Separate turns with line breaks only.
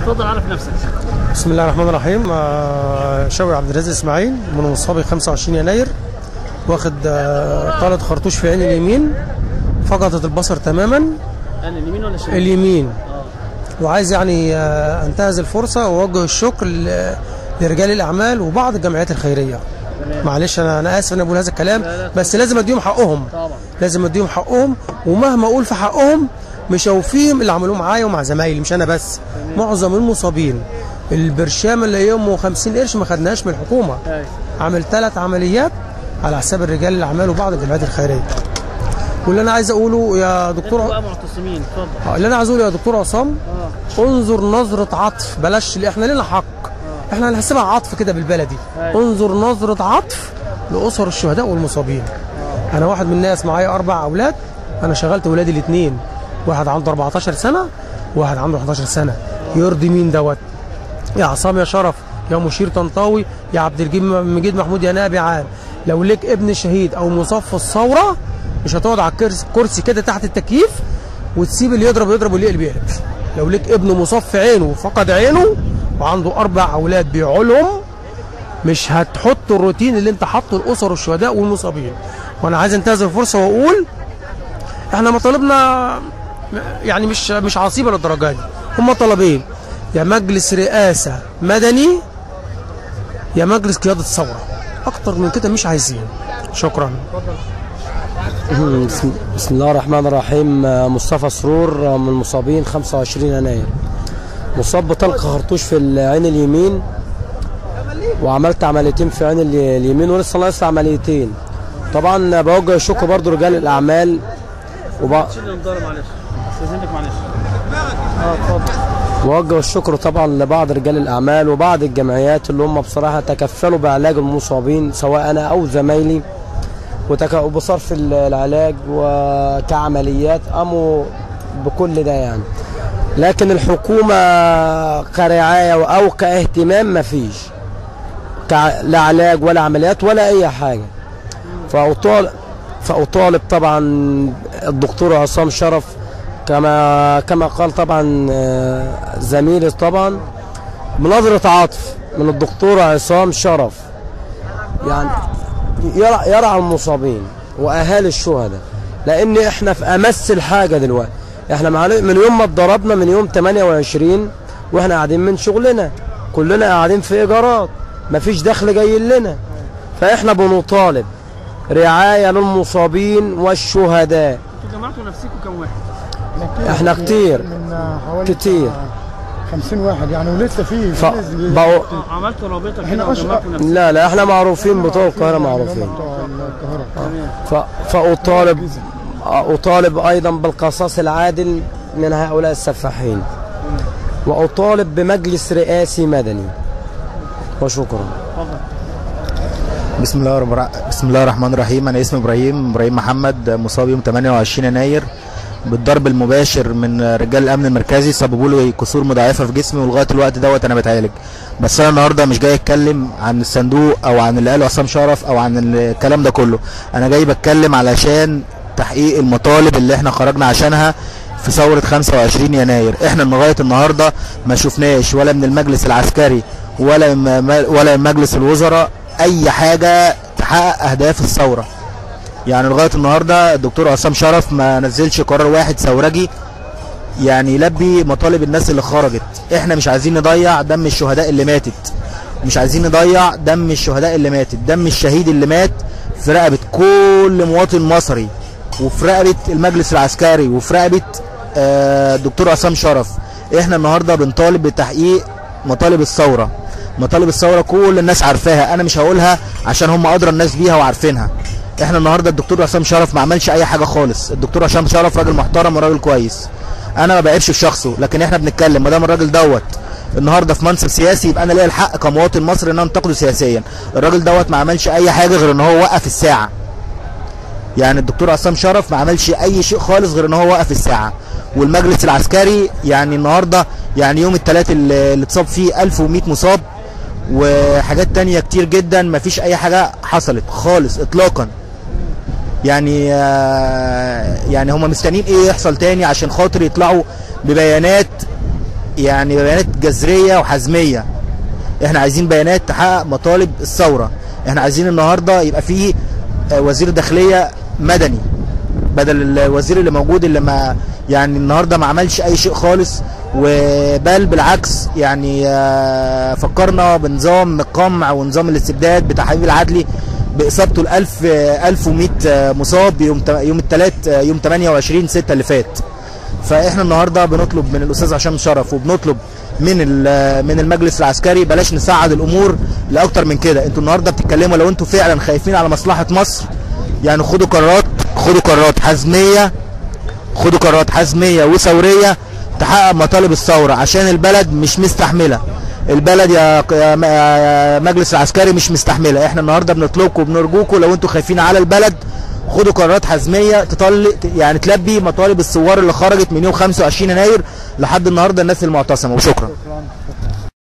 اتفضل عرف نفسك
بسم الله الرحمن الرحيم آه، شوقي عبد الرزاق اسماعيل من مصابي 25 يناير واخد آه، طالة خرطوش في عين اليمين فقدت البصر تماما
انا اليمين ولا الشمال؟
اليمين
اه
وعايز يعني آه، انتهز الفرصه واوجه الشكر ل- لرجال الاعمال وبعض الجمعيات الخيريه
تمام
معلش انا انا اسف ان أنا بقول هذا الكلام
لا، لا،
بس لازم اديهم حقهم
طبعا
لازم اديهم حقهم ومهما اقول في حقهم مش هوفيهم اللي عملوه معايا ومع زمايلي مش انا بس
تمام.
معظم المصابين البرشام اللي يومه 50 قرش ما خدناش من الحكومه
ايوه
عامل ثلاث عمليات على حساب الرجال الاعمال وبعض الجمعيات الخيريه واللي انا عايز اقوله يا
انتوا
دكتور
بقى معتصمين اتفضل
آه، اللي انا عايز اقوله يا دكتور عصام
اه
انظر نظرة عطف بلاش اللي احنا لنا حق احنا هنحسبها عطف كده بالبلدي
أيوة.
انظر نظرة عطف لأسر الشهداء والمصابين انا واحد من الناس معايا اربع اولاد انا شغلت ولادي الاثنين واحد عنده 14 سنة وواحد عنده 11 سنة يرضي مين دوت يا عصام يا شرف يا مشير طنطاوي يا عبد الجيم مجيد محمود يا نائب عام لو ليك ابن شهيد او مصاب في الثوره مش هتقعد على الكرسي كرسي كده تحت التكييف وتسيب اللي يضرب يضرب واللي يقلب يقلب لو ليك ابن مصاب في عينه وفقد عينه وعنده اربع اولاد بيعولهم مش هتحط الروتين اللي انت حاطه الاسر الشهداء والمصابين وانا عايز انتهز الفرصه واقول احنا مطالبنا يعني مش مش عصيبه للدرجه دي هم طلبين يا مجلس رئاسه مدني يا مجلس قياده ثوره اكتر من كده مش عايزين شكرا
بسم بسم الله الرحمن الرحيم آه، مصطفى سرور آه، من المصابين 25 يناير مصاب بطلق خرطوش في العين اليمين وعملت عمليتين في عين ال- اليمين ولسه ناقص عمليتين طبعا بوجه الشكر برضو رجال الاعمال وب...
شيل النضاره معلش استاذنك معلش اه اتفضل
بوجه الشكر طبعا لبعض رجال الاعمال وبعض الجمعيات اللي هم بصراحه تكفلوا بعلاج المصابين سواء انا او زمايلي وتك... وبصرف ال- العلاج وكعمليات قاموا بكل ده يعني لكن الحكومه كرعايه او كاهتمام مفيش كع... لا علاج ولا عمليات ولا اي حاجه فاطالب فاطالب طبعا الدكتور عصام شرف كما كما قال طبعا آه، زميلي طبعا بنظرة عطف من الدكتور عصام شرف يعني يرعى, يرعى المصابين واهالي الشهداء لان احنا في امس الحاجه دلوقتي احنا معل- من يوم ما اتضربنا من يوم 28 واحنا قاعدين من شغلنا كلنا قاعدين في ايجارات مفيش دخل جاي لنا فاحنا بنطالب رعايه للمصابين والشهداء
انتوا جمعتوا نفسكم كم واحد؟
احنا كتير
من حوالي
كتير.
50 واحد يعني ولسه في
ف-
ناس بي-
بقوا
اه عملتوا رابطه
احنا
كده
أش-
وجمعتوا نفسكم
لا لا احنا معروفين بتوع القاهره
يعني
معروفين
هم بتوع القاهره
تمام
ف- فأطالب أطالب أيضا بالقصاص العادل من هؤلاء السفاحين وأطالب بمجلس رئاسي مدني وشكرا
اتفضل
بسم الله الرحمن بسم الله الرحمن الرحيم انا اسمي ابراهيم ابراهيم محمد مصاب يوم 28 يناير بالضرب المباشر من رجال الامن المركزي سببوا لي كسور مضاعفه في جسمي ولغايه الوقت دوت انا بتعالج بس انا النهارده مش جاي اتكلم عن الصندوق او عن اللي قاله عصام شرف او عن الكلام ده كله انا جاي بتكلم علشان تحقيق المطالب اللي احنا خرجنا عشانها في ثورة 25 يناير احنا لغاية النهاردة ما شفناش ولا من المجلس العسكري ولا من ولا من مجلس الوزراء اي حاجة تحقق اهداف الثورة يعني لغاية النهاردة الدكتور عصام شرف ما نزلش قرار واحد ثورجي يعني يلبي مطالب الناس اللي خرجت احنا مش عايزين نضيع دم الشهداء اللي ماتت مش عايزين نضيع دم الشهداء اللي ماتت دم الشهيد اللي مات في رقبة كل مواطن مصري وفي رقبة المجلس العسكري وفي رقبة آه، الدكتور عصام شرف احنا النهارده بنطالب بتحقيق مطالب الثوره مطالب الثوره كل الناس عارفاها انا مش هقولها عشان هم ادرى الناس بيها وعارفينها احنا النهارده الدكتور عصام شرف ما عملش اي حاجه خالص الدكتور عصام شرف راجل محترم وراجل كويس انا ما بعيبش في شخصه لكن احنا بنتكلم ما دام الراجل دوت النهارده في منصب سياسي يبقى انا ليا الحق كمواطن مصري ان انا انتقده سياسيا الراجل دوت ما عملش اي حاجه غير ان هو وقف الساعه يعني الدكتور عصام شرف ما عملش اي شيء خالص غير ان هو وقف الساعه والمجلس العسكري يعني النهارده يعني يوم الثلاث اللي اللي اتصاب فيه 1100 مصاب وحاجات تانية كتير جدا ما فيش اي حاجه حصلت خالص اطلاقا يعني آه، يعني هم مستنيين ايه يحصل تاني عشان خاطر يطلعوا ببيانات يعني بيانات جذريه وحزميه احنا عايزين بيانات تحقق مطالب الثوره احنا عايزين النهارده يبقى فيه آه، وزير داخليه مدني بدل الوزير اللي موجود اللي ما يعني النهارده ما عملش اي شيء خالص وبل بالعكس يعني آه، فكرنا بنظام القمع ونظام الاستبداد بتاع حبيب العدلي باصابته ال 1000 آه، 1100 آه، مصاب يوم تا- يوم الثلاث يوم 28 6 اللي فات فاحنا النهارده بنطلب من الاستاذ هشام شرف وبنطلب من ال- من المجلس العسكري بلاش نصعد الامور لاكتر من كده انتوا النهارده بتتكلموا لو انتوا فعلا خايفين على مصلحه مصر يعني خدوا قرارات خدوا قرارات حزميه خدوا قرارات حزميه وثوريه تحقق مطالب الثوره عشان البلد مش مستحمله البلد يا يا م- يا مجلس العسكري مش مستحمله احنا النهارده بنطلبكم وبنرجوكم لو انتوا خايفين على البلد خدوا قرارات حزميه تطل يعني تلبي مطالب الثوار اللي خرجت من يوم 25 يناير لحد النهارده الناس المعتصمه وشكرا